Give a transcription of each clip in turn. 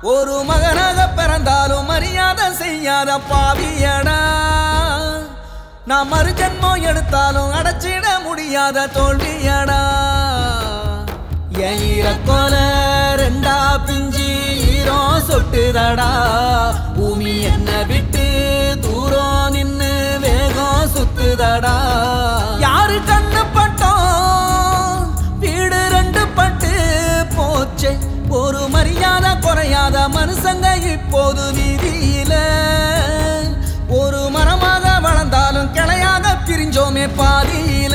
ஒரு மகனாக பிறந்தாலும் மரியாதை செய்யாத பாவியடா நான் மறுஜன்மம் எடுத்தாலும் அடைச்சிட முடியாத தோல்வியடா என் ஈரக்கோல ரெண்டா பிஞ்சி ஈரோ சொட்டுதடா பூமி என்ன விட்டு தூரம் நின்னு வேகம் சுத்துதடா யாரு கண்ணு பட்டோம் வீடு ரெண்டு பட்டு போச்சே ஒரு மரியாதை குறையாத மனுஷங்க இப்போது வீதியில ஒரு மரமாக வளர்ந்தாலும் கிளையாக பிரிஞ்சோமே பாதியில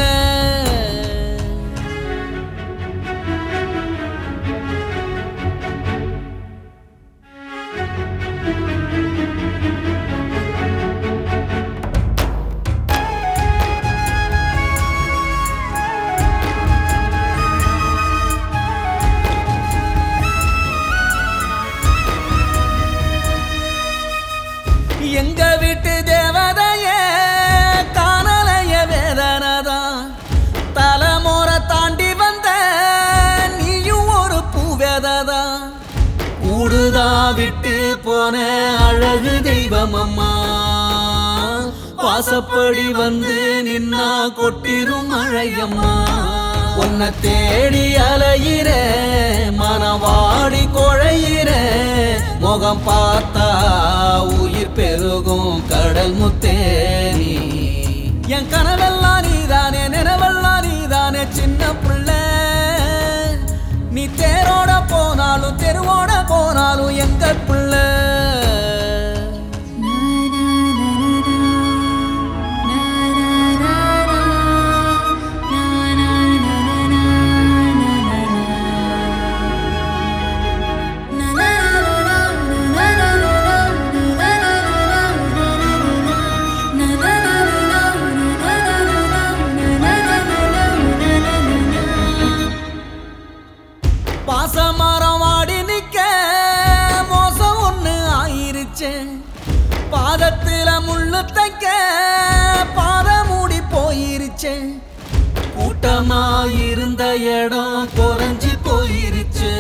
எங்க வீட்டு தேவதைய காணலைய வேதனதான் தலைமுறை தாண்டி வந்த நீயும் ஒரு பூவேததான் கூடுதா விட்டு போன அழகு தெய்வம் அம்மா வாசப்படி வந்து நின்னா கொட்டிரும் மழையம்மா உன்னை தேடி அலையிற மனவாடி குழையிற முகம் பார்த்தா உயிர் பெருகும் கடல் முத்தேரி என் கனவெல்லாம் நீதானே நினைவெல்லாம் நீதானே சின்ன பிள்ளை நீ தேரோட போனாலும் தெருவோட போனாலும் எங்க பிள்ளை பாசமரம் வாடி நிக்க மோசம் ஒண்ணு ஆயிருச்சே பாதத்துல முள்ளு தைக்க பாத மூடி போயிருச்சே கூட்டமா இருந்த இடம் குறைஞ்சி போயிருச்சு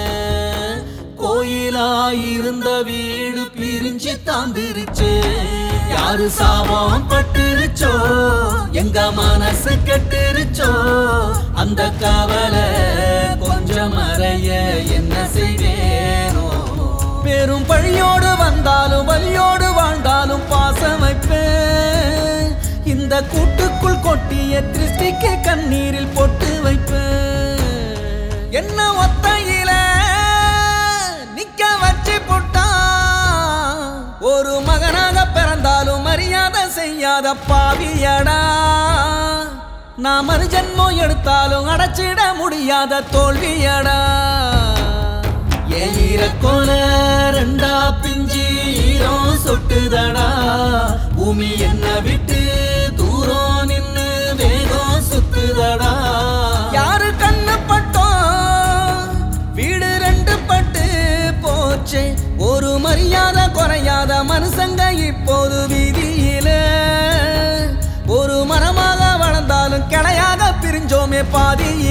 கோயிலா இருந்த வீடு பிரிஞ்சு தாந்திருச்சு யாரு சாபம் பட்டுருச்சோ எங்க மனசு கெட்டுருச்சோ அந்த கவலை கொஞ்சம் மறைய என்ன செய்வேனோ பெரும் பழியோடு வந்தாலும் வலியோடு வாழ்ந்தாலும் பாசம் வைப்பேன் இந்த கூட்டுக்குள் கொட்டிய திருஷ்டிக்கு கண்ணீரில் பொட்டு வைப்பேன் என்ன ஒத்தையில நிக்க வச்சு போட்டான் ஒரு மகனாக பிறந்தாலும் மரியாதை செய்யாத பாவியடா நான் மறுஜன்மம் எடுத்தாலும் அடைச்சிட முடியாத தோல்வியடா என் ஈரக்கோல ரெண்டா பிஞ்சி ஈரம் சொட்டுதடா பூமி என்ன விட்டு தூரம் நின்னு வேகம் சுத்துதடா யாரு கண்ணு பட்டோம் வீடு ரெண்டு பட்டு போச்சே ஒரு மரியாதை குறையாத மனுஷங்க இப்போது வீதியில ஒரு மரமாக வளர்ந்தாலும் கிளையாக பிரிஞ்சோமே பாதியில